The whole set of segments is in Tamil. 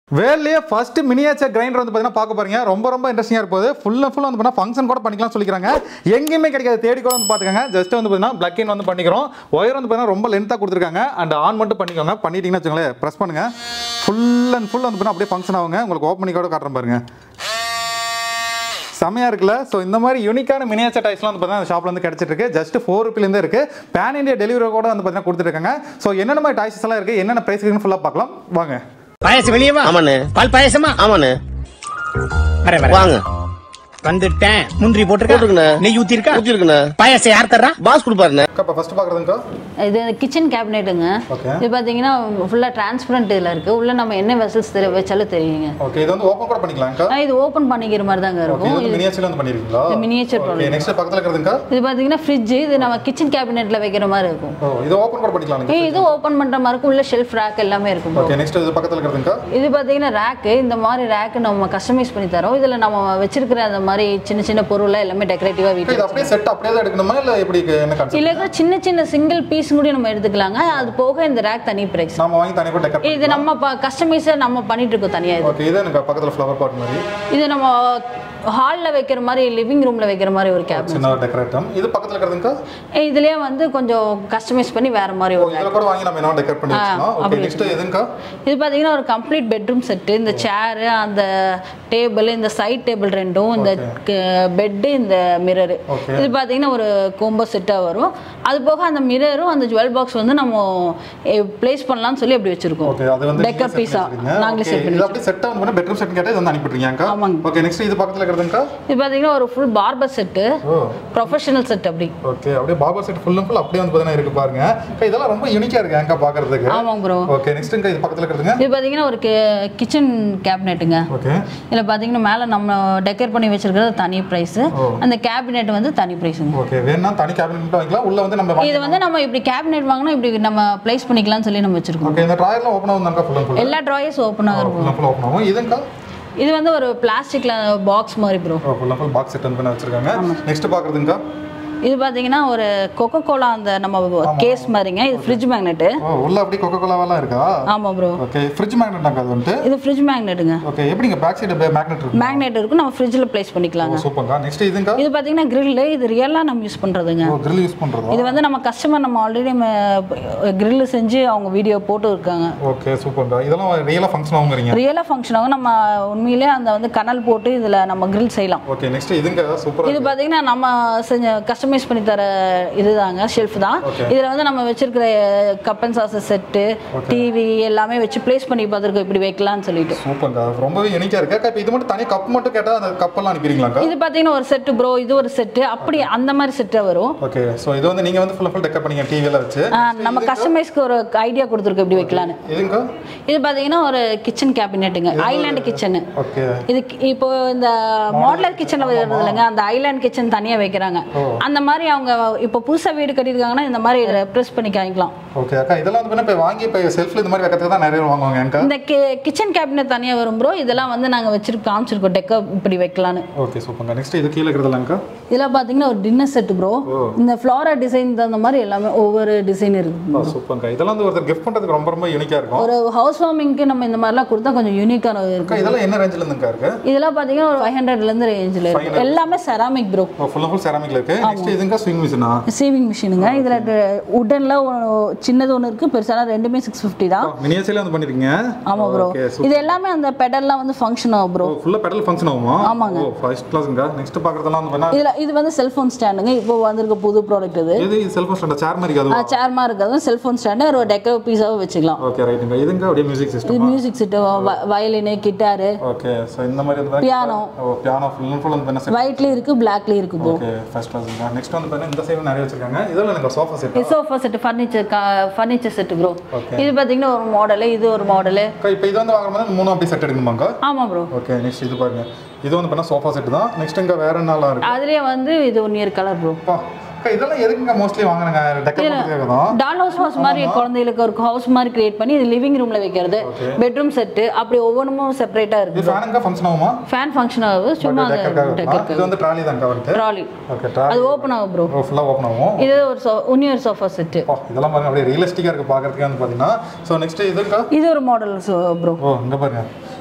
வேர்லயே ஃபர்ஸ்ட் மினியேச்சர் கிரைண்டர் வந்து பார்த்தீங்கன்னா பார்க்க போறீங்க ரொம்ப ரொம்ப இன்ட்ரெஸ்டிங்காக இருப்போது ஃபுல் அண்ட் ஃபுல் வந்து பார்த்தீங்கன்னா ஃபங்க்ஷன் கூட பண்ணிக்கலாம் சொல்லிக்கிறாங்க எங்கேயுமே கிடைக்காது தேடி கூட வந்து பார்த்துக்கோங்க ஜஸ்ட் வந்து பார்த்தீங்கன்னா பிளக் இன் வந்து பண்ணிக்கிறோம் ஒயர் வந்து பார்த்தீங்கன்னா ரொம்ப லென்த்தாக கொடுத்துருக்காங்க அண்ட் ஆன் மட்டும் பண்ணிக்கோங்க பண்ணிட்டீங்கன்னு வச்சுங்களேன் ப்ரெஸ் பண்ணுங்க ஃபுல் அண்ட் ஃபுல் வந்து பார்த்தீங்கன்னா அப்படியே ஃபங்க்ஷன் ஆகுங்க உங்களுக்கு ஓப்பன் பண்ணி கூட காட்டுறேன் பாருங்க செமையாக இருக்குல்ல ஸோ இந்த மாதிரி யூனிக்கான மினியேச்சர் டைஸ்லாம் வந்து பார்த்தீங்கன்னா ஷாப்பில் வந்து கிடச்சிட்டு இருக்கு ஜஸ்ட் ஃபோர் ருப்பிலேருந்து இருக்கு பேன் இந்தியா டெலிவரி கூட வந்து பார்த்தீங்கன்னா கொடுத்துருக்காங்க ஸோ என்னென்ன மாதிரி டைசஸ் எல்லாம் இருக்கு என்னென்ன ப்ரைஸ் இருக்குன்னு ஃபுல்லாக பார்க்கலாம் வாங்க பாயசம் வெளியவா ஆமாண்ணே பால் பாயசமா ஆமாண்ணே வர வர வாங்க வந்துட்டேன் முந்திரி போட்டிருக்கா போட்டிருக்கண்ணே. நெய் ஊத்தி இருக்கா ஊத்தி இருக்குண்ணே பாயசம் யார் தர்றா பாஸ் கொடுப்பாருண்ணே இப்போ ஃபர்ஸ்ட் பார்க்குறதுங்கக்கா இது கிச்சன் கேபினெட்டுங்க Okay. இது பார்த்தீங்கன்னா ஃபுல்லாக டிரான்ஸ்பரண்ட் இதில் இருக்குது உள்ள நம்ம என்ன வெசல்ஸ் தெரிய வச்சாலும் தெரியுங்க ஓகே இது வந்து ஓப்பன் கூட பண்ணிக்கலாம்க்கா ஆனா, இது ஓப்பன் பண்ணிக்கிற மாதிரி தாங்க ஓகே இது இருக்கும் வந்து இது மினியேச்சர்ல வந்து பண்ணிருக்கீங்களா இது miniature ஓகே product. நெக்ஸ்ட் பக்கத்துல இருக்கிறதுங்கக்கா இது பார்த்தீங்கன்னா ஃப்ரிட்ஜ் இது நம்ம கிச்சன் கேபினெட்டில் வைக்கிற மாதிரி இருக்கும் ஓ இது ஓப்பன் கூட பண்ணிக்கலாம் ஏய், இது ஓப்பன் பண்ணுற மாதிரி இருக்கும் உள்ள ஷெல்ஃப் ரேக் எல்லாமே இருக்கும் bro. ஓகே நெக்ஸ்ட் இது பக்கத்துல இருக்கிறதுங்கக்கா இது பார்த்தீங்கன்னா ரேக்கு இந்த மாதிரி ரேக்கு நம்ம கஸ்டமைஸ் பண்ணி தரோம் இதில் நம்ம வச்சிருக்கிற அந்த மாதிரி சின்ன சின்ன பொருளை எல்லாமே டெக்கரேட்டிவாக இது வீட்டில் அப்படியே செட் அப்படியே தான் எடுக்கணுமா இல்ல எப்படி இருக்கு? என்ன கான்செப்ட் இல்லை சின்ன சின்ன சிங்கிள் பீஸ் கூட நம்ம எடுத்துக்கலாங்க அது போக இந்த ரேக் தனி பிரைஸ் நாம வாங்கி தனியாக டெக்கர் இது நம்ம கஸ்டமைஸாக நம்ம பண்ணிட்டு இருக்கோம் தனியாக இது ஓகே இது எனக்கு பக்கத்துல ஃப்ளவர் பாட் மாதிரி இது நம்ம ஹாலில் வைக்கிற மாதிரி லிவிங் ரூமில் வைக்கிற மாதிரி ஒரு கேபினட் சின்ன டெக்கரேட்டம் இது பக்கத்துல இருக்கிறதுங்கக்கா இதுலயே வந்து கொஞ்சம் கஸ்டமைஸ் பண்ணி வேற மாதிரி ஓ ஒரு இதுல கூட வாங்கி நம்ம என்ன டெக்கர் பண்ணி வச்சுக்கலாம் ஓகே அப்படி நெக்ஸ்ட் எதுங்கக்கா இது பார்த்தீங்கன்னா ஒரு கம்ப்ளீட் பெட்ரூம் செட்டு இந்த சேரு அந்த டேபிள் இந்த சைட் டேபிள் ரெண்டும் இந்த பெட்டு இந்த மிரரு Okay. இது பார்த்தீங்கன்னா ஒரு கோம்போ செட்டாக வரும் அது போக அந்த மிரரும் அந்த ஜுவல் பாக்ஸ் வந்து நம்ம ப்ளேஸ் பண்ணலாம்னு சொல்லி அப்படி வச்சிருக்கோம் ஓகே அது வந்து டெக்கர் பீஸா நாங்களே செட் பண்ணி இது அப்படியே செட் ஆகும் பண்ணி பெட்ரூம் செட் கேட்டா இது வந்து அனுப்பிட்டுருக்கீங்கக்கா ஆமாங்க. ஓகே நெக்ஸ்ட் இது பக்கத்துல இருக்கிறதுங்கக்கா இது பார்த்தீங்கன்னா ஒரு ஃபுல் பார்பர் செட்டு ஓ ப்ரொஃபஷனல் செட் அப்படி ஓகே அப்படியே பாபா செட் ஃபுல் அண்ட் ஃபுல் அப்படியே வந்து பார்த்தீங்கன்னா இருக்கு பாருங்க அக்கா, இதெல்லாம் ரொம்ப யூனிக்கா இருக்கு அக்கா பாக்குறதுக்கு ஆமாங்க ப்ரோ ஓகே நெக்ஸ்ட்டுங்க இது பக்கத்துல இருக்கிறதுங்க இது பார்த்தீங்கன்னா ஒரு கிச்சன் கேபினெட்டுங்க ஓகே இதில் பார்த்தீங்கன்னா மேலே நம்ம டெக்கர் பண்ணி வச்சிருக்கிறது தனி ப்ரைஸு ஓ. அந்த கேபினெட் வந்து தனி ப்ரைஸுங்க ஓகே வேணா தனி கேபினெட் மட்டும் வாங்கிக்கலாம் உள்ள வந்து நம்ம இது வந்து நம்ம இப்படி கேபினெட் வாங்கினா இப்படி நம்ம ப்ளேஸ் பண்ணிக்கலாம்னு சொல்லி நம்ம வச்சிருக்கோம் ஓகே இந்த ட்ராயர்லாம் ஓப்பன் ஆகும் தான்க்கா ஃபுல் அண்ட் ஃபுல் எல்லா ட்ராயர்ஸ் ஓப்பன் ஆகும் ஃபுல் அண்ட் ஃபுல் ஓப்பன் ஆகும் இதுங்கக்கா இது வந்து ஒரு பிளாஸ்டிக்ல பாக்ஸ் மாதிரி bro full and full box set வந்து பண்ணி வச்சிருக்காங்க நெக்ஸ்ட் பாக்குறதுங்கக்கா இது பார்த்தீங்கன்னா ஒரு கொக்கோ கோலா அந்த நம்ம கேஸ் மாதிரிங்க இது ஃப்ரிட்ஜ் மேக்னெட்டு ஓ உள்ள அப்படியே கொக்கோ கோலாவெல்லாம் இருக்கா ஆமாம் ப்ரோ ஓகே ஃப்ரிட்ஜ் மேக்னெட்டாங்க அது வந்துட்டு இது ஃப்ரிட்ஜ் மேக்னெட்டுங்க ஓகே எப்படிங்க பேக் சைடு மேக்னெட் இருக்கு மேக்னெட் இருக்கும் நம்ம ஃப்ரிட்ஜில் ப்ளேஸ் பண்ணிக்கலாங்க சூப்பர்க்கா நெக்ஸ்ட் இதுங்கக்கா இது பார்த்தீங்கன்னா grill இது ரியலாக நம்ம யூஸ் பண்ணுறதுங்க ஓ grill யூஸ் பண்றதா இது வந்து நம்ம கஸ்டமர் நம்ம ஆல்ரெடி grill செஞ்சு அவங்க வீடியோ போட்டு இருக்காங்க ஓகே சூப்பர்க்கா இதெல்லாம் ரியலா ஃபங்க்ஷன் ஆகுங்கிறீங்க ரியலாக ஃபங்க்ஷன் ஆகும் நம்ம உண்மையிலே அந்த வந்து கனல் போட்டு இதில் நம்ம grill செய்யலாம் ஓகே நெக்ஸ்ட் இதுங்க சூப்பரா இது பார்த்தீங்கன்னா நம்ம செஞ்ச கஸ்டமைஸ் பண்ணி தர இதுதாங்க ஷெல்ஃப் தான் Okay. இதில் வந்து நம்ம வச்சிருக்கிற cup and sauces set TV எல்லாமே வச்சு ப்ளேஸ் பண்ணி பார்த்துருக்கோம் இப்படி வைக்கலாம்னு சொல்லிட்டு சூப்பர்க்கா ரொம்பவே யூனிக்கா இருக்கு அக்கா இப்போ இது மட்டும் தனி கப் மட்டும் கேட்டா அந்த கப்பெல்லாம் அனுப்பிடுறீங்களாக்கா இது பார்த்தீங்கன்னா ஒரு செட்டு ப்ரோ இது ஒரு செட்டு அப்படி அந்த மாதிரி செட்டாக வரும் ஓகே ஸோ இது வந்து நீங்க வந்து ஃபுல் ஃபுல் டெக்கர் பண்ணீங்க டிவியில் வச்சு ஆ, நம்ம கஸ்டமைஸ்க்கு ஒரு ஐடியா கொடுத்துருக்கோம் இப்படி வைக்கலான்னு இதுங்கக்கா இது பார்த்தீங்கன்னா ஒரு கிச்சன் கேபினெட்டுங்க ஐலாண்ட் கிச்சனு ஓகே இது கி- இப்போ இந்த மாடலர் கிச்சன்ல வருது இல்லைங்க அந்த ஐலாண்ட் கிச்சன் தனியா வைக்கிறாங்க அந்த மாதிரி அவங்க இப்போ புதுசா வீடு கட்டியிருக்காங்கன்னா இந்த மாதிரி ப்ரெஸ் பண்ணி காமிக்கலாம் ஓகே அக்கா இதெல்லாம் வந்து இப்போ வாங்கி இப்போ செல்ஃப்ல இந்த மாதிரி வைக்கிறதுக்கு தான் நிறைய பேர் வாங்குவாங்க அக்கா இந்த கிச்சன் கேபினட் தனியா வரும் ப்ரோ இதெல்லாம் வந்து நாங்க வச்சிருக்கோம் காமிச்சிருக்கோம் டெக்க இப்படி வைக்கலான்னு ஓகே சூப்பர்க்கா நெக்ஸ்ட் இது கீழே இருக்கிறதுலாங்க்கா இதெல்லாம் பாத்தீங்கன்னா ஒரு டின்னர் செட் ப்ரோ இந்த ஃப்ளாரா டிசைன் தகுந்த மாதிரி எல்லாமே ஒவ்வொரு டிசைன் இருக்கு சூப்பர்க்கா இதெல்லாம் வந்து ஒருத்தர் கிஃப்ட் பண்றதுக்கு ரொம்ப ரொம்ப யூனிக்கா இருக்கும் ஒரு ஹவுஸ் வார்மிங்க்கு நம்ம இந்த மாதிரிலாம் கொடுத்தா கொஞ்சம் யூனிக்கான இருக்கும் அக்கா இதெல்லாம் என்ன ரேஞ்சில் இருந்துக்கா இருக்கு இதெல்லாம் பாத்தீங்கன்னா ஒரு ஃபைவ் ஹண்ட்ரட்லேருந்து ரேஞ்சில் இருக்கு எல்லாமே ceramic bro full and full செராமிக்ல இருக்கு நெக்ஸ்ட் இதுங்க ஸ்விங் மிஷினா சேவிங் மிஷினுங்க இதில் உடனில் சின்னது ஒன்று இருக்குது பெருசான ரெண்டுமே சிக்ஸ் ஃபிஃப்டி தான் மினியேச்சர்ல வந்து பண்ணிருக்கீங்க ஆமாம் ப்ரோ ஓகே இது எல்லாமே அந்த பெடல்லாம் வந்து ஃபங்க்ஷன் ஆகும் ப்ரோ ஃபுல்லா பெடல் ஃபங்க்ஷன் ஆகுமா ஆமாங்க. ஓ ஃபர்ஸ்ட் கிளாஸ்ங்கா நெக்ஸ்ட் பார்க்கறதெல்லாம் வந்து பண்ணா இதில் இது வந்து செல்ஃபோன் ஸ்டாண்டுங்க இப்போ வந்திருக்க புது ப்ராடக்ட் இது இது செல்ஃபோன் ஸ்டாண்ட் சேர் மாதிரி அது சேர்மா இருக்கிறது செல்ஃபோன் ஸ்டாண்டு ஒரு டெக்கோ பீஸாகவும் வச்சுக்கலாம் ஓகே ரைட்டுங்க இதுங்க அப்படியே மியூசிக் இது system music set violin guitar okay so இந்த மாதிரி இருந்தா Piano. ஓ பியானோ ஃபுல் அண்ட் ஃபுல் வந்து பண்ண செட் ஒயிட்லேயும் இருக்குது பிளாக்லேயும் இருக்குது ப்ரோ ஓகே ஃபர்ஸ்ட் கிளாஸ்ங்க நெக்ஸ்ட் வந்து பார்த்தீங்கன்னா இந்த சைடு நிறைய வச்சிருக்காங்க இதெல்லாம் எனக்கு sofa set sofa set furniture furniture set bro Okay. இது பார்த்தீங்கன்னா ஒரு மாடலு இது ஒரு மாடலு இப்போ இது வந்து வாங்குற மாதிரி மூணு அப்படி செட் எடுக்கணுமாங்க ஆமாம் ப்ரோ ஓகே நெக்ஸ்ட் இது பாருங்க இது வந்து பண்ணா சோஃபா செட் தான் நெக்ஸ்ட் இங்க வேற என்னலாம் இருக்கு அதுலேயே வந்து இது ஒன் இயர் கலர் ப்ரோ அப்பா அக்கா, இதெல்லாம் எதுக்குங்க மோஸ்ட்லி வாங்குறாங்க டெக்கர் பண்ணுறதுக்காக தான் டால் ஹவுஸ் ஹவுஸ் மாதிரி குழந்தைகளுக்கு ஒரு ஹவுஸ் மாதிரி கிரியேட் பண்ணி இது லிவிங் ரூம்ல வைக்கிறது பெட்ரூம் செட்டு அப்படி ஒவ்வொன்றும் செப்பரேட்டா இது இருக்கு ஃபேனுங்க ஃபங்க்ஷன் ஆகுமா ஃபேன் ஃபங்க்ஷன் ஆகுது சும்மா டெக்கருக்காக இது டெக்கர் வந்து ட்ராலி தாங்க வருது ட்ராலி ஓகே ட்ராலி அது ஓப்பன் ஆகும் ப்ரோ ஃபுல்லாக ஓப்பன் ஆகும் இது ஒரு சோ உன்னியர் சோஃபா செட்டு அப்பா, இதெல்லாம் பாருங்க அப்படியே ரியலிஸ்டிக்காக இருக்கு பார்க்கறதுக்கு வந்து பார்த்தீங்கன்னா ஸோ நெக்ஸ்ட் இதுக்கா இது ஒரு மாடல் ப்ரோ ஓ இங்க பாருங்க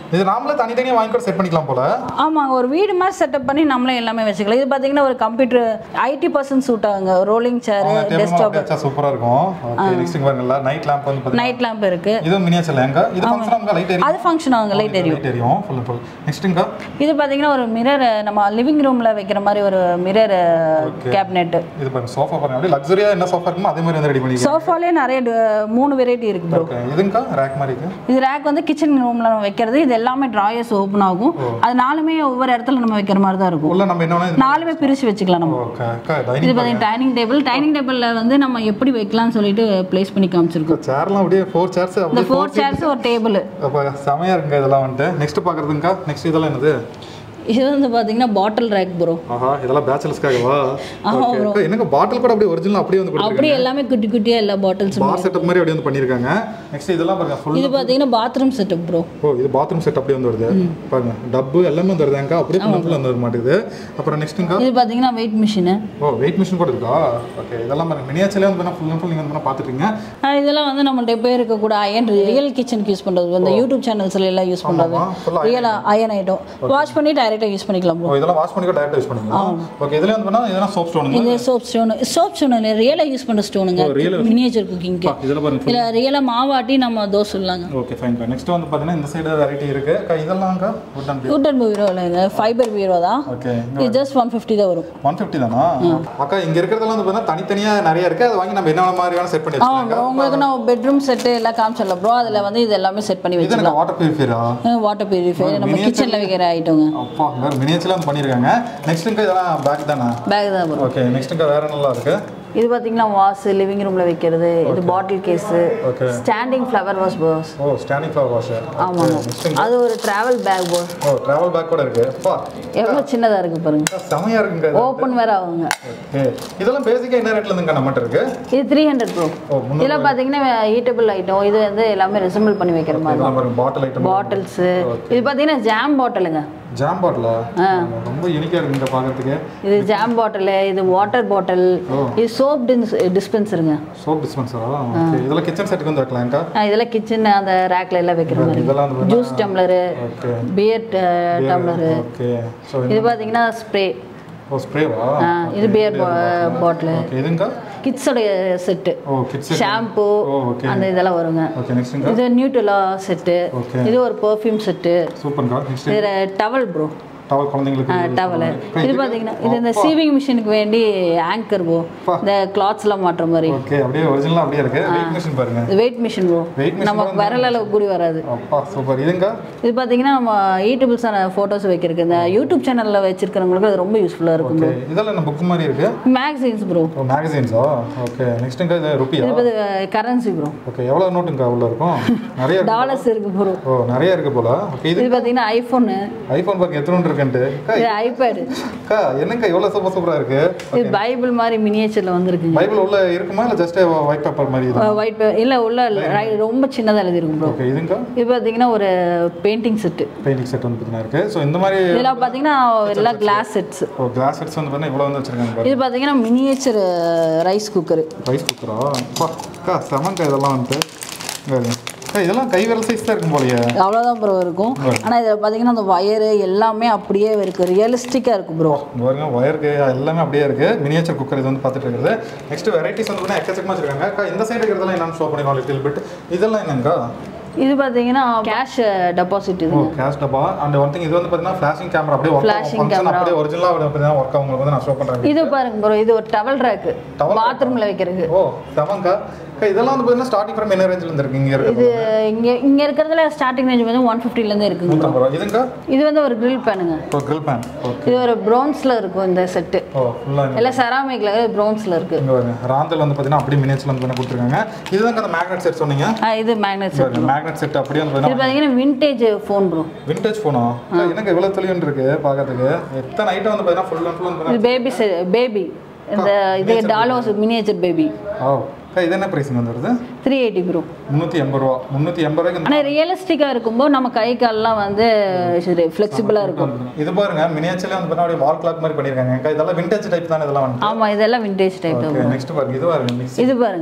இது நாமளே தனித்தனியா வாங்கி கூட செட் பண்ணிக்கலாம் போல ஆமாங்க ஒரு வீடு மாதிரி செட்டப் பண்ணி நம்மளே எல்லாமே வச்சுக்கலாம் இது பார்த்தீங்கன்னா ஒரு கம்ப்யூட்டர் ஐடி பர்சன் சூட் ஆகுங்க ரோலிங் சேர் டெஸ்க்டாப் டேபிள் சூப்பரா இருக்கும் ஓகே நெக்ஸ்ட் பாருங்கல்ல நைட் லேம்ப் வந்து பாத்தீங்கன்னா நைட் லேம்ப் இருக்கு இது மினியேச்சர் லேங்க இது ஃபங்க்ஷன் ஆகுங்க லைட் எரியும் அது ஃபங்க்ஷன் ஆகுங்க லைட் எரியும் லைட் எரியும் ஃபுல் ஃபுல் நெக்ஸ்ட்டுங்க இது பார்த்தீங்கன்னா ஒரு மிரர் நம்ம லிவிங் ரூம்ல வைக்கிற மாதிரி ஒரு மிரர் கேபினெட் இது பாருங்க சோஃபா பாருங்க அப்படியே லக்ஸரியா என்ன சோஃபா இருக்குமோ அதே மாதிரி வந்து ரெடி பண்ணிக்கலாம் சோஃபாலே நிறைய டு- மூணு வெரைட்டி இருக்கு ப்ரோ ஓகே இதுங்க ரேக் மாதிரி இருக்கு இது ரேக் வந்து கிச்சன் ரூம்ல நம்ம வைக்கிறது இது எல்லாமே ட்ராயர்ஸ் ஓப்பன் ஆகும் அது நாலுமே ஒவ்வொரு இடத்துல நம்ம வைக்கிற மாதிரி தான் இருக்கும் உள்ள நம்ம என்ன வேணா நாலுமே பிரிச்சு வச்சுக்கலாம் நம்ம ஓகே அக்கா இது டைனிங் பார்த்தீங்கன்னா டைனிங் டேபிள் டைனிங் டேபிள்ல வந்து நம்ம எப்படி வைக்கலாம்னு சொல்லிட்டு ப்ளேஸ் பண்ணி காமிச்சிருக்கோம் சேர்லாம் அப்படியே ஃபோர் சேர்ஸ் இந்த அப்படியே ஃபோர் சேர்ஸ் ஒரு டேபிள் அப்போ செமையா இருக்குங்க இதெல்லாம் வந்துட்டு நெக்ஸ்ட் பாக்குறதுங்கக்கா நெக்ஸ்ட் இதெல்லாம் என்னது இது வந்து பார்த்தீங்கன்னா பாட்டில் ரேக் ப்ரோ ஆஹா இதெல்லாம் பேச்சுலர்ஸ்க்காகவா ஆமா ஓகே அக்கா என்னங்க பாட்டில் கூட அப்படியே ஒரிஜினல் அப்படியே வந்து கொடுத்துருக்காங்க அப்படியே எல்லாமே குட்டி குட்டியா எல்லா பாட்டில்ஸும் பார் செட்டப் மாதிரி அப்படியே வந்து பண்ணியிருக்காங்க நெக்ஸ்ட் இதெல்லாம் பாருங்க ஃபுல் இது பார்த்தீங்கன்னா பாத்ரூம் செட்டப் ப்ரோ ஓ இது பாத்ரூம் செட் அப்படியே வந்து வருது பாருங்க டப்பு எல்லாமே வந்து வருதுங்க அப்படியே ஃபுல் ஃபுல் வந்து வர மாட்டேங்குது அப்புறம் நெக்ஸ்ட்டுங்க இது பார்த்தீங்கன்னா வெயிட் மிஷினு ஓ வெயிட் மிஷின் கூட இருக்கா ஓகே இதெல்லாம் பாருங்க மினியாச்சிலே வந்து ஃபுல் அண்ட் ஃபுல் நீங்கள் வந்து பார்த்துட்டீங்க இதெல்லாம் வந்து நம்மள்ட்ட எப்போ இருக்கக்கூட அயன் ரியல் கிச்சனுக்கு யூஸ் பண்ணுறது இந்த யூடியூப் சேனல்ஸ்ல எல்லாம் யூஸ் பண்ணுறது ஆமா, full real iron item wash பண்ணி டைரெக்டாக யூஸ் பண்ணிக்கலாம் ஓ ப்ரோ இதெல்லாம் வாஷ் பண்ணி டேரக்டாக யூஸ் பண்ணிக்கலாம் ஓகே இதுல வந்து பண்ணா இதெல்லாம் சோப் ஸ்டோனுங்க இது சோப் ஸ்டோன் சோப் ஸ்டோன் இல்லை ரியலாக யூஸ் பண்ணுற ஸ்டோனுங்க real- மினியேச்சர் குக்கிங்க்கு இதில் பாருங்க இல்லை ரியலாக மாவாட்டி நம்ம தோசை சொல்லலாங்க ஓகே ஃபைன் நெக்ஸ்ட் வந்து பார்த்தீங்கன்னா இந்த சைடு வெரைட்டி இருக்கு அக்கா, இதெல்லாம்க்கா வுட் அண்ட் வுட்டன் பீரோ இல்லைங்க ஃபைபர் பீரோ தான் ஓகே இது ஜஸ்ட் ஒன் ஃபிஃப்டி தான் வரும் ஒன் ஃபிஃப்டி தானா அக்கா இங்க இருக்கிறதெல்லாம் வந்து பார்த்தீங்கன்னா தனித்தனியா நிறைய இருக்கு அதை வாங்கி நம்ம என்ன மாதிரி வேணா செட் பண்ணி ஆமாம் வச்சுக்கோங்க ப்ரோ உங்களுக்கு நான் பெட்ரூம் செட்டு எல்லாம் காமிச்சிடல ப்ரோ அதில் வந்து இது எல்லாமே செட் பண்ணி இது வச்சுக்கலாம் எனக்கு வாட்டர் பியூரிஃபையரா வாட்டர் பியூரிஃபை நம்ம miniature- கிச்சனில் வைக்கிற ஐட்டங்க அப்பா வேற மினியேச்சர்ல வந்து பண்ணியிருக்காங்க நெக்ஸ்ட்டுங்க இதெல்லாம் பேக் தானே பேக் தான் ப்ரோ ஓகே நெக்ஸ்ட்டுங்க வேற நல்லா இருக்கு இது பார்த்தீங்கன்னா வாஸ் லிவிங் ரூமில் வைக்கிறது இது bottle case Okay. Standing flower vase boss ஓ ஸ்டாண்டிங் ஃப்ளவர் வாஷ் ஆமாம் நெக்ஸ்ட்டுங்க அது ஒரு ட்ராவல் பேக் பாஸ் ஓ டிராவல் பேக் கூட இருக்கு அப்பா எவ்வளோ சின்னதாக இருக்குது பாருங்க செமையா இருக்குங்க இது. ஓப்பன் வேற ஆகுங்க ஓகே இதெல்லாம் பேசிக்கா என்ன ரேட்ல இருந்துங்க நம்மகிட்ட இருக்கு இது த்ரீ ஹண்ட்ரட் ப்ரோ ஓ முந்நூறு இதில் பார்த்தீங்கன்னா ஈட்டபிள் ஐட்டம் இது வந்து எல்லாமே ரிசம்பிள் பண்ணி வைக்கிற மாதிரி இதெல்லாம் பாருங்க பாட்டில் ஐட்டம் பாட்டில்ஸு இது பார்த்தீங்கன்னா ஜாம் பாட்டிலுங்க ஜாம் பாட்டிலா ரொம்ப யூனிக்கா இருக்குங்க பார்க்கறதுக்கு இது ஜாம் பாட்டில் இது வாட்டர் பாட்டில் இது சோப் டிஸ்பென்சருங்க சோப் டிஸ்பென்சரா ஓகே இதெல்லாம் கிச்சன் செட்டுக்கு வந்து வைக்கலாம்க்கா இதெல்லாம் கிச்சன் அந்த ரேக்ல எல்லாம் வைக்கிற மாதிரி இதெல்லாம் வந்து juice tumbler okay beer tumbler okay so இது பார்த்தீங்கன்னா ஸ்ப்ரே ஓ ஸ்ப்ரேவா இது பியர் பாட்டில் ஓகே இதுங்க கிட்ஸோடைய செட்டு ஓ கிட்ஸ் ஷாம்பு ஓ ஓகே அந்த இதெல்லாம் வருங்க ஓகே நெக்ஸ்ட்டுங்க இது நியூட்ரலா செட்டு Okay. இது ஒரு பெர்ஃப்யூம் செட்டு சூப்பர்க்கா நெக்ஸ்ட் இது டவல் ப்ரோ டவல் குழந்தைங்களுக்கு டவல் இது பார்த்தீங்கன்னா இது இந்த சீவிங் மிஷினுக்கு வேண்டி ஆங்கர் ப்ரோ இந்த கிளாத்ஸ்லாம் மாட்டுற மாதிரி ஓகே அப்படியே ஒரிஜினலா அப்படியே இருக்கு வெயிட் மிஷின் பாருங்க இது weight machine bro Weight machine நமக்கு விரல் அளவு கூடி வராது அப்பா சூப்பர் இதுங்க இது பார்த்தீங்கன்னா நம்ம ஈட்டபிள்ஸான ஃபோட்டோஸ் வைக்கிறதுக்கு இந்த யூடியூப் சேனலில் வச்சிருக்கிறவங்களுக்கு அது ரொம்ப யூஸ்ஃபுல்லாக இருக்கும் ஓகே இதெல்லாம் என்ன புக் மாதிரி இருக்கு மேக்சின்ஸ் ப்ரோ ஓ மேகசின்ஸா ஓகே நெக்ஸ்ட்டுங்க இது ருப்பியா இது கரன்சி ப்ரோ ஓகே எவ்வளோ நோட்டுங்க உள்ள இருக்கும் நிறைய இருக்கு டாலர்ஸ் இருக்கு ப்ரோ ஓ நிறைய இருக்கு போல ஓகே இது இது பார்த்தீங்கன்னா ஐஃபோனு ஐஃபோன் பார்க்க எத்தனை இருக்குன்ட்டு அக்கா, இது ஐபேடு அக்கா என்னங்க எவ்வளோ சூப்பர் சூப்பராக இருக்கு இது பைபிள் மாதிரி மினியேச்சரில் வந்திருக்குங்க பைபிள் உள்ள இருக்குமா இல்லை ஜஸ்ட் ஒயிட் பேப்பர் மாதிரி இது ஒயிட் இல்லை உள்ள ரை- ரொம்ப சின்னதாக எழுதிருக்கும் ப்ரோ ஓகே இதுங்க இது பார்த்தீங்கன்னா ஒரு பெயிண்டிங் செட்டு பெயிண்டிங் செட் வந்து பார்த்தீங்கன்னா இருக்கு ஸோ இந்த மாதிரி இதெல்லாம் பார்த்தீங்கன்னா எல்லாம் கிளாஸ் செட்ஸ் ஓ கிளாஸ் செட்ஸ் வந்து பார்த்தீங்கன்னா இவ்வளோ வந்து வச்சிருக்காங்க பாருங்க இது பார்த்தீங்கன்னா மினியேச்சர் ரைஸ் குக்கரு ரைஸ் குக்கரா அப்பா அக்கா செமங்க இதெல்லாம் வந்துட்டு இங்க பாருங்க. அக்கா இதெல்லாம் கை விரல் சைஸ் தான் இருக்கும் போலயே அவ்வளோதான் ப்ரோ இருக்கும் ஆனால் இதில் பார்த்தீங்கன்னா அந்த வயரு எல்லாமே அப்படியே இருக்குது ரியலிஸ்டிக்காக இருக்கும் ப்ரோ இங்க பாருங்க ஒயருக்கு எல்லாமே அப்படியே இருக்கு மினியேச்சர் குக்கர் இது வந்து பார்த்துட்டு இருக்குது நெக்ஸ்ட் வெரைட்டிஸ் வந்து பார்த்தீங்கன்னா எக்கச்சக்கமாக வச்சிருக்காங்க அக்கா இந்த சைடு இருக்கிறதெல்லாம் என்னன்னு ஷோ பண்ணிடுவோம் லிட்டில் பிட் இதெல்லாம் என்னங்கா இது பார்த்தீங்கன்னா கேஷ் டெபாசிட் ஓ இதுங்க கேஷ் டப்பா அண்ட் ஒன் திங் இது வந்து பார்த்தீங்கன்னா ஃபிளாஷிங் கேமரா அப்படியே ஒர்க் Flashing ஃபங்க்ஷன் camera. அப்படியே ஒரிஜினலாக பார்த்தீங்கன்னா ஒர்க் உங்களுக்கு வந்து நான் ஷோ பண்ணுறேன் இது பாருங்க ப்ரோ இது ஒரு டவல் ரேக்கு Towel rack. பாத்ரூமில் வைக்கிறதுக்கு ஓ செமங்கா அக்கா இதெல்லாம் வந்து பார்த்தீங்கன்னா ஸ்டார்டிங் ஃப்ரம் என்ன ரேஞ்சில் இருந்து இருக்கு இங்கே இது இருக்குது இங்கே இங்கே இருக்கிறதுல ஸ்டார்டிங் ரேஞ்ச் வந்து ஒன் ஃபிஃப்டிலேருந்து இருக்குங்க bro. நூற்றம்பது ரூபா இதுங்க இது வந்து ஒரு grill பேனுங்க ஓ grill pan ஓகே இது ஒரு ப்ரோன்ஸில் இருக்கும் இந்த செட்டு ஓ ஃபுல்லாக எல்லாம் செராமிக்கில் ப்ரோன்ஸில் இருக்குது இங்கே பாருங்க ராந்தல் வந்து பார்த்தீங்கன்னா அப்படியே மினியேச்சர்ல வந்து பண்ணி கொடுத்துருக்காங்க இதுதான் அந்த மேக்னெட் செட் சொன்னீங்க இது மேக்னெட் செட் மேக்னெட் செட் அப்படியே வந்து இது பார்த்தீங்கன்னா பார்த்தீங்கன்னா விண்டேஜ் ஃபோன் ப்ரோ விண்டேஜ் ஃபோனா எனக்கு இவ்வளோ தெளிவுன்னு இருக்கு பார்க்கறதுக்கு எத்தனை ஐட்டம் வந்து பார்த்தீங்கன்னா ஃபுல் அண்ட் ஃபுல் வந்து இது பேபி பேபி இந்த இது டாலோஸ் மினியேச்சர் பேபி ஓ அக்கா இது என்ன ப்ரைஸுங்க வந்து வருது த்ரீ எயிட்டி ப்ரோ முந்நூற்றி எண்பது ரூபா முந்நூற்றி எண்பது ரூபாய்க்கு இந்த ஆனால் ரியலிஸ்டிக்காக இருக்கும்போது நம்ம கை கால்லாம் வந்து ஃப்ளெக்சிபிளாக இருக்கும் இது பாருங்க மினியேச்சர்ல வந்து பார்த்தீங்கன்னா வால் கிளாக் மாதிரி பண்ணியிருக்காங்க அக்கா இதெல்லாம் விண்டேஜ் டைப் தானே இதெல்லாம் வந்து ஆமாம் இதெல்லாம் விண்டேஜ் டைப் தான் ஓகே நெக்ஸ்ட் பாருங்க இது பாருங்க மிக்ஸி இது பாருங்க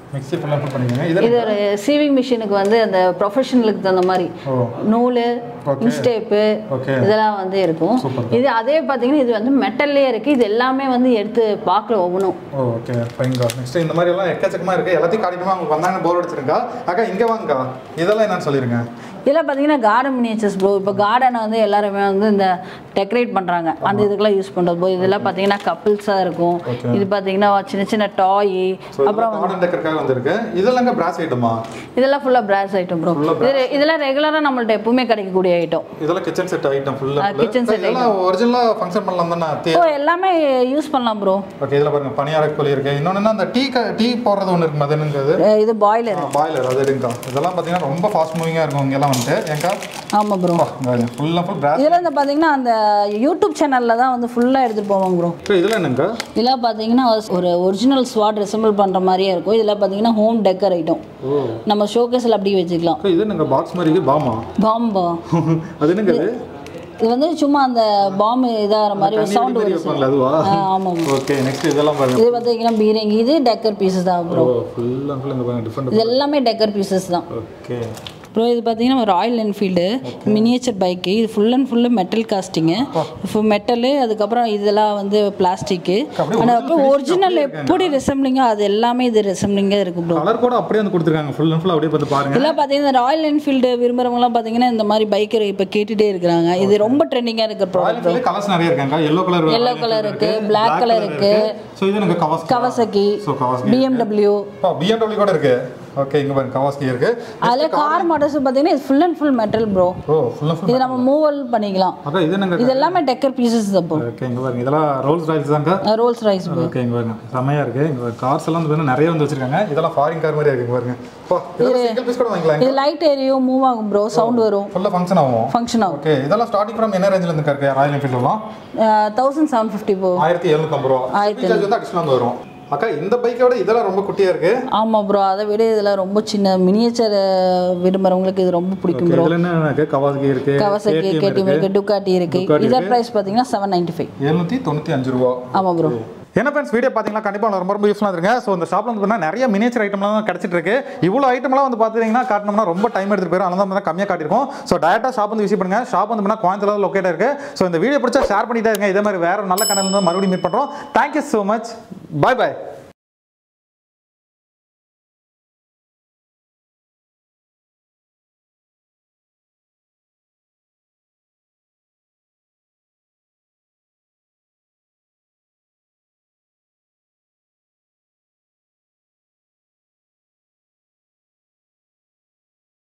மிக்ஸி ஃபுல்லாக ஃபுல் பண்ணிக்கோங்க இது இது ஒரு சீவிங் மிஷினுக்கு வந்து அந்த ப்ரொஃபஷனலுக்கு தகுந்த மாதிரி ஓ நூல் Okay. இன்ஸ்டேப்பு Okay. இதெல்லாம் வந்து இருக்கும் Super. இது அதே பார்த்தீங்கன்னா இது வந்து மெட்டல்லே இருக்கு இது எல்லாமே வந்து எடுத்து பார்க்கல ஒவ்வொன்றும் ஓ ஓகே ஃபைன்க்கா நெக்ஸ்ட் இந்த மாதிரி எல்லாம் எக்கச்சக்கமாக இருக்குது எல்லாத்தையும் காட்டிட்டுமா அவங்க வந்தாங்க போர் அடிச்சிருக்கா அக்கா இங்கே வாங்கக்கா இதெல்லாம் என்னன்னு சொல்லிருங்க இதெல்லாம் பார்த்தீங்கன்னா கார்டன் மினியேச்சர்ஸ் ப்ரோ இப்போ கார்டனை வந்து எல்லாருமே வந்து இந்த டெக்கரேட் பண்ணுறாங்க அந்த இதுக்கெல்லாம் யூஸ் பண்ணுறது ப்ரோ இதெல்லாம் பார்த்தீங்கன்னா கப்பிள்ஸாக இருக்கும் Okay. இது பார்த்தீங்கன்னா சின்ன சின்ன டாய் ஸோ அப்புறம் கார்டன் டெக்கருக்காக வந்திருக்கு இதெல்லாம் பிராஸ் ஐட்டமா இதெல்லாம் ஃபுல்லாக பிராஸ் ஐட்டம் ப்ரோ Full-ஆ இது இதெல்லாம் ரெகுலராக நம்மள்ட்ட எப்பவுமே கிடைக்கக்கூடிய ஐட்டம் இதெல்லாம் கிச்சன் செட் ஐட்டம் ஃபுல்லாக kitchen set இதெல்லாம் ஒரிஜினலாக ஃபங்க்ஷன் பண்ணலாம் தானே ஓ எல்லாமே யூஸ் பண்ணலாம் ப்ரோ ஓகே இதில் பாருங்க பனியார கோழி இருக்கு இன்னொன்று அந்த டீ க டீ போடுறது ஒன்று இருக்கு அது என்னங்கிறது இது பாய்லர் பாய்லர் அது எடுங்கக்கா இதெல்லாம் பார்த்தீங்கன்னா ரொம்ப ஃபாஸ்ட் மூவிங்காக இருக்கும் இங்கெல்லாம் வந்துட்டு ஏங்கா ஆமாம் bro full and full brass இதில் இந்த பார்த்தீங்கன்னா அந்த யூடியூப் சேனலில் தான் வந்து ஃபுல்லாக எடுத்துகிட்டு போவாங்க ப்ரோ இதில் என்னங்கக்கா இதெல்லாம் பார்த்தீங்கன்னா ஒரு ஒரிஜினல் ஸ்வாட் ரிசம்பிள் பண்ணுற மாதிரியே இருக்கும் இதெல்லாம் பார்த்தீங்கன்னா ஹோம் டெக்கர் ஐட்டம் ஓ நம்ம ஷோகேஸில் அப்படியே வச்சுக்கலாம் அக்கா, இது என்னங்க பாக்ஸ் மாதிரி இருக்கு பாமா பாம்பா அது என்னங்க அது இது வந்து சும்மா அந்த பாம்பு இதாகிற மாதிரி ஒரு தண்ணி சவுண்ட் மாதிரி வருது வைப்பாங்களே அதுவா ஆமாம் ஓகே நெக்ஸ்ட் இதெல்லாம் பாருங்க இது பார்த்தீங்கன்னா பீரங்கி இது டெக்கர் பீசஸ் தான் ப்ரோ ஓ ஃபுல் அண்ட் ஃபுல் இந்த பாருங்க டிஃப்ரெண்ட் இது எல்லாமே டெக்கர் பீசஸ் தான் ஓகே ப்ரோ இது பார்த்தீங்கன்னா ராயல் என்ஃபீல்டு மினியேச்சர் பைக்கு இது full and full metal casting இப்போ மெட்டலு அதுக்கப்புறம் இதெல்லாம் வந்து பிளாஸ்டிக்கு அப்படியே ஆனால் அப்புறம் ஒரிஜினல் எப்படி ரெசம்பிளிங்கோ அது எல்லாமே இது ரெசம்பிளிங்காக இருக்குது ப்ரோ கலர் கூட அப்படியே வந்து கொடுத்துருக்காங்க ஃபுல் அண்ட் ஃபுல் அப்படியே பார்த்து பாருங்க இதெல்லாம் பார்த்தீங்கன்னா ராயல் என்ஃபீல்டு விரும்புகிறவங்களாம் பார்த்தீங்கன்னா இந்த மாதிரி பைக்கர் இப்போ கேட்டுகிட்டே இருக்கிறாங்க இது ரொம்ப ட்ரெண்டிங்காக இருக்கிற ராயல் ப்ராடக்ட் என்ஃபீல்ட் கலர்ஸ் நிறைய இருக்காங்க எல்லோ கலர் Yellow color இருக்கு, black color இருக்கு. ஸோ இது எனக்கு Kawasaki Kawasaki so Kawasaki BMW BMW கூட இருக்கு ஓகே இங்க பாருங்க கவாஸ்கி இருக்கு அதில் கார் மாடல்ஸ் பார்த்தீங்கன்னா இது full and full metal bro ஓ ஃபுல் அண்ட் ஃபுல் இது நம்ம மூவல் பண்ணிக்கலாம் அக்கா இது என்னங்க இது எல்லாமே டெக்கர் பீசஸ் தான் ப்ரோ ஓகே இங்க பாருங்க இதெல்லாம் ரோல்ஸ் ராய்ஸ் தாங்க ரோல்ஸ் ரைஸ் ப்ரோ ஓகே இங்க பாருங்க செமையா இருக்கு இங்க கார்ஸ் எல்லாம் வந்து பாருங்க நிறைய வந்து வச்சிருக்காங்க இதெல்லாம் ஃபாரின் கார் மாதிரி இருக்கு பாருங்க போ இதெல்லாம் சிங்கிள் பீஸ் கூட வாங்கிக்கலாம் இது லைட் ஏரியும் மூவ் ஆகும் ப்ரோ சவுண்ட் வரும் ஃபுல்லா ஃபங்க்ஷன் ஆகும் ஃபங்க்ஷன் ஆகும் ஓகே இதெல்லாம் ஸ்டார்டிங் ஃப்ரம் என்ன ரேஞ்சில் இருந்து இருக்கு ராயல் என்ஃபீல்ட்லாம் தௌசண்ட் செவன் ஃபிஃப்டி ப்ரோ ஆயிரத்தி எழுநூத்தம்பது ரூபா ஆயிரத்தி சார்ஜ் வந்து அடிஷனல் வந்து வரும் அக்கா இந்த பைக்கோட இதெல்லாம் ரொம்ப குட்டியா இருக்கு ஆமாம் ப்ரோ அதை விட இதெல்லாம் ரொம்ப சின்ன மினியேச்சர் விரும்புறவங்களுக்கு இது ரொம்ப பிடிக்கும் ப்ரோ இதுல என்ன இருக்கு கவாஸ்கி இருக்கு கவசக்கி கேடிஎம் இருக்கு டுக்காட்டி இருக்கு Ducati இதர் ப்ரைஸ் பார்த்தீங்கன்னா செவன் நைன்டி ஃபைவ் எழுநூத்தி தொண்ணூத்தி அஞ்சு ரூபா ஆமாம் ப்ரோ என்ன ஃப்ரெண்ட்ஸ் வீடியோ பார்த்தீங்கன்னா கண்டிப்பாக ரொம்ப ரொம்ப யூஸ்ஃபுல்லாக இருங்க ஸோ இந்த ஷாப்பில் வந்து பார்த்தீங்கன்னா நிறைய மினியேச்சர் ஐட்டம்லாம் தான் கிடச்சிட்டு இருக்கு இவ்வளோ ஐட்டம்லாம் வந்து பார்த்தீங்கன்னா காட்டணும்னா ரொம்ப டைம் எடுத்துட்டு போயிடும் அதனால தான் கம்மியாக காட்டியிருக்கோம் ஸோ டேரெக்டாக ஷாப் வந்து விசிட் பண்ணுங்க ஷாப் வந்து பார்த்தீங்கன்னா கோயம்புத்தூர் லொக்கேட் இருக்கு ஸோ இந்த வீடியோ பிடிச்சா ஷேர் பண்ணிட்டே இருங்க இதே மாதிரி வேற ஒரு நல்ல கனல் வந்து மறுபடியும் மீட் பண்ணுறோம் thank you so much bye by